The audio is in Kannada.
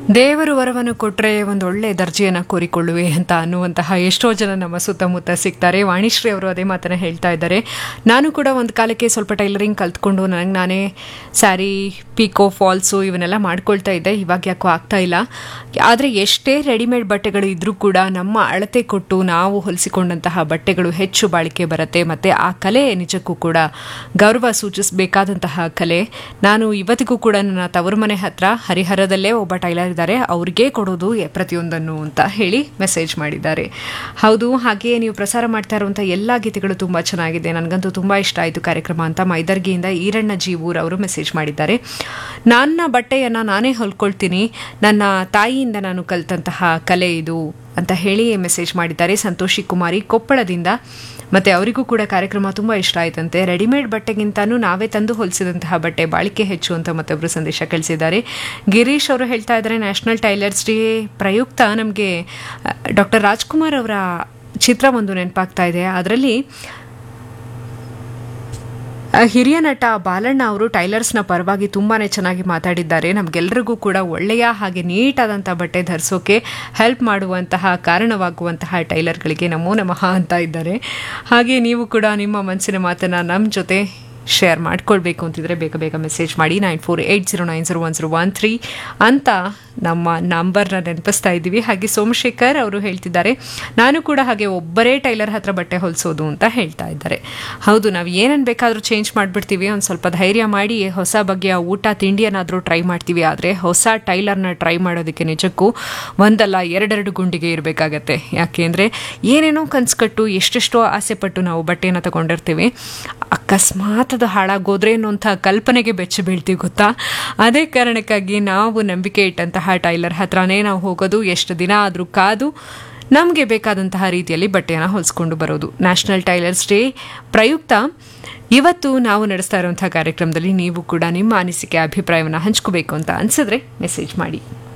ದೇವರು ವರವನ್ನು ಕೊಟ್ಟರೆ ಒಂದು ಒಳ್ಳೆ ದರ್ಜೆಯನ್ನು ಕೋರಿಕೊಳ್ಳುವೆ ಅಂತ ಅನ್ನುವಂತಹ ಎಷ್ಟೋ ಜನ ನಮ್ಮ ಸುತ್ತಮುತ್ತ ಸಿಗ್ತಾರೆ ವಾಣಿಶ್ರೀ ಅವರು ಅದೇ ಮಾತನ್ನು ಹೇಳ್ತಾ ಇದ್ದಾರೆ ನಾನು ಕೂಡ ಒಂದು ಕಾಲಕ್ಕೆ ಸ್ವಲ್ಪ ಟೈಲರಿಂಗ್ ಕಲ್ತ್ಕೊಂಡು ನನಗೆ ನಾನೇ ಸ್ಯಾರಿ ಪೀಕೋ ಫಾಲ್ಸು ಇವನ್ನೆಲ್ಲ ಮಾಡ್ಕೊಳ್ತಾ ಇದ್ದೆ ಇವಾಗ ಯಾಕೋ ಆಗ್ತಾ ಇಲ್ಲ ಆದರೆ ಎಷ್ಟೇ ರೆಡಿಮೇಡ್ ಬಟ್ಟೆಗಳು ಇದ್ರೂ ಕೂಡ ನಮ್ಮ ಅಳತೆ ಕೊಟ್ಟು ನಾವು ಹೊಲಿಸಿಕೊಂಡಂತಹ ಬಟ್ಟೆಗಳು ಹೆಚ್ಚು ಬಾಳಿಕೆ ಬರುತ್ತೆ ಮತ್ತು ಆ ಕಲೆ ನಿಜಕ್ಕೂ ಕೂಡ ಗೌರವ ಸೂಚಿಸಬೇಕಾದಂತಹ ಕಲೆ ನಾನು ಇವತ್ತಿಗೂ ಕೂಡ ನನ್ನ ತವರು ಮನೆ ಹತ್ರ ಹರಿಹರದಲ್ಲೇ ಒಬ್ಬ ಟೈಲರ್ ಇದ್ದಾರೆ ಅವ್ರಿಗೆ ಕೊಡೋದು ಎ- ಪ್ರತಿಯೊಂದನ್ನು ಅಂತ ಹೇಳಿ ಮೆಸೇಜ್ ಮಾಡಿದ್ದಾರೆ ಹೌದು ಹಾಗೆಯೇ ನೀವು ಪ್ರಸಾರ ಮಾಡ್ತಾ ಇರುವಂಥ ಎಲ್ಲ ಗೀತೆಗಳು ತುಂಬ ಚೆನ್ನಾಗಿದೆ ನನಗಂತೂ ತುಂಬ ಇಷ್ಟ ಆಯಿತು ಕಾರ್ಯಕ್ರಮ ಅಂತ ಮೈದರ್ಗಿಯಿಂದ ಈರಣ್ಣ ಜೀವೂರ್ ಅವರು ಮೆಸೇಜ್ ಮಾಡಿದ್ದಾರೆ ನನ್ನ ಬಟ್ಟೆಯನ್ನು ನಾನೇ ಹೊಲ್ಕೊಳ್ತೀನಿ ನನ್ನ ತಾಯಿಯಿಂದ ನಾನು ಕಲಿತಂತಹ ಕಲೆ ಇದು ಅಂತ ಹೇಳಿ ಮೆಸೇಜ್ ಮಾಡಿದ್ದಾರೆ ಸಂತೋಷಿ ಕುಮಾರಿ ಕೊಪ್ಪಳದಿಂದ ಮತ್ತು ಅವರಿಗೂ ಕೂಡ ಕಾರ್ಯಕ್ರಮ ತುಂಬ ಇಷ್ಟ ಆಯ್ತಂತೆ ರೆಡಿಮೇಡ್ ಬಟ್ಟೆಗಿಂತನೂ ನಾವೇ ತಂದು ಹೊಲಿಸಿದಂತಹ ಬಟ್ಟೆ ಬಾಳಿಕೆ ಹೆಚ್ಚು ಅಂತ ಮತ್ತೊಬ್ಬರು ಸಂದೇಶ ಕಳಿಸಿದ್ದಾರೆ ಗಿರೀಶ್ ಅವರು ಹೇಳ್ತಾ ಇದ್ದಾರೆ ನ್ಯಾಷನಲ್ ಟೈಲರ್ಸ್ ಡೇ ಪ್ರಯುಕ್ತ ನಮಗೆ ಡಾಕ್ಟರ್ ರಾಜ್ಕುಮಾರ್ ಅವರ ಚಿತ್ರ ಒಂದು ನೆನಪಾಗ್ತಾ ಇದೆ ಅದರಲ್ಲಿ ಆ, ಹಿರಿಯ ನಟ ಬಾಲಣ್ಣ ಅವರು ಟೈಲರ್ಸ್ನ ಪರವಾಗಿ ತುಂಬಾ ಚೆನ್ನಾಗಿ ಮಾತಾಡಿದ್ದಾರೆ ನಮಗೆಲ್ಲರಿಗೂ ಕೂಡ ಒಳ್ಳೆಯ ಹಾಗೆ ನೀಟಾದಂಥ ಬಟ್ಟೆ ಧರಿಸೋಕೆ ಹೆಲ್ಪ್ ಮಾಡುವಂತಹ ಕಾರಣವಾಗುವಂತಹ ಟೈಲರ್ಗಳಿಗೆ ನಮೋ ನಮಃ ಅಂತ ಇದ್ದಾರೆ ಹಾಗೆ ನೀವು ಕೂಡ ನಿಮ್ಮ ಮನಸ್ಸಿನ ಮಾತನ್ನು ನಮ್ಮ ಜೊತೆ ಶೇರ್ ಮಾಡ್ಕೊಳ್ಬೇಕು ಅಂತಿದ್ರೆ ಬೇಗ ಬೇಗ ಮೆಸೇಜ್ ಮಾಡಿ nine four eight zero nine zero one zero one three ಅಂತ ನಮ್ಮ ನಂಬರ್ನ ನೆನಪಿಸ್ತಾ ಇದ್ದೀವಿ ಹಾಗೆ ಸೋಮಶೇಖರ್ ಅವರು ಹೇಳ್ತಿದ್ದಾರೆ ನಾನು ಕೂಡ ಹಾಗೆ ಒಬ್ಬರೇ ಟೈಲರ್ ಹತ್ರ ಬಟ್ಟೆ ಹೊಲಿಸೋದು ಅಂತ ಹೇಳ್ತಾ ಇದ್ದಾರೆ ಹೌದು ನಾವು ಏನನ್ನು ಬೇಕಾದರೂ ಚೇಂಜ್ ಮಾಡಿಬಿಡ್ತೀವಿ ಒಂದು ಸ್ವಲ್ಪ ಧೈರ್ಯ ಮಾಡಿ ಹೊಸ ಬಗೆಯ ಊಟ ತಿಂಡಿಯನ್ನಾದರೂ ಟ್ರೈ ಮಾಡ್ತೀವಿ ಆದರೆ ಹೊಸ ಟೈಲರ್ನ ಟ್ರೈ ಮಾಡೋದಕ್ಕೆ ನಿಜಕ್ಕೂ ಒಂದಲ್ಲ ಎರಡೆರಡು ಗುಂಡಿಗೆ ಇರಬೇಕಾಗತ್ತೆ ಯಾಕೆಂದರೆ ಏನೇನೋ ಕನ್ಸ್ಕಟ್ಟು ಎಷ್ಟೆಷ್ಟೋ ಆಸೆಪಟ್ಟು ನಾವು ಬಟ್ಟೆಯನ್ನು ತಗೊಂಡಿರ್ತೀವಿ ಅಕಸ್ಮಾತ್ ಅದು ಹಾಳಾಗೋದ್ರೆ ಅನ್ನೋಂಥ ಕಲ್ಪನೆಗೆ ಬೆಚ್ಚಿ ಬೀಳ್ತೀವಿ ಗೊತ್ತಾ ಅದೇ ಕಾರಣಕ್ಕಾಗಿ ನಾವು ನಂಬಿಕೆ ಇಟ್ಟಂತಹ ಟೈಲರ್ ಹತ್ರನೇ ನಾವು ಹೋಗೋದು ಎಷ್ಟು ದಿನ ಆದರೂ ಕಾದು ನಮಗೆ ಬೇಕಾದಂತಹ ರೀತಿಯಲ್ಲಿ ಬಟ್ಟೆಯನ್ನು ಹೊಲಿಸ್ಕೊಂಡು ಬರೋದು ನ್ಯಾಷನಲ್ ಟೈಲರ್ಸ್ ಡೇ ಪ್ರಯುಕ್ತ ಇವತ್ತು ನಾವು ನಡೆಸ್ತಾ ಇರುವಂಥ ಕಾರ್ಯಕ್ರಮದಲ್ಲಿ ನೀವು ಕೂಡ ನಿಮ್ಮ ಅನಿಸಿಕೆ ಅಭಿಪ್ರಾಯವನ್ನು ಹಂಚ್ಕೋಬೇಕು ಅಂತ ಅನಿಸಿದ್ರೆ ಮೆಸೇಜ್ ಮಾಡಿ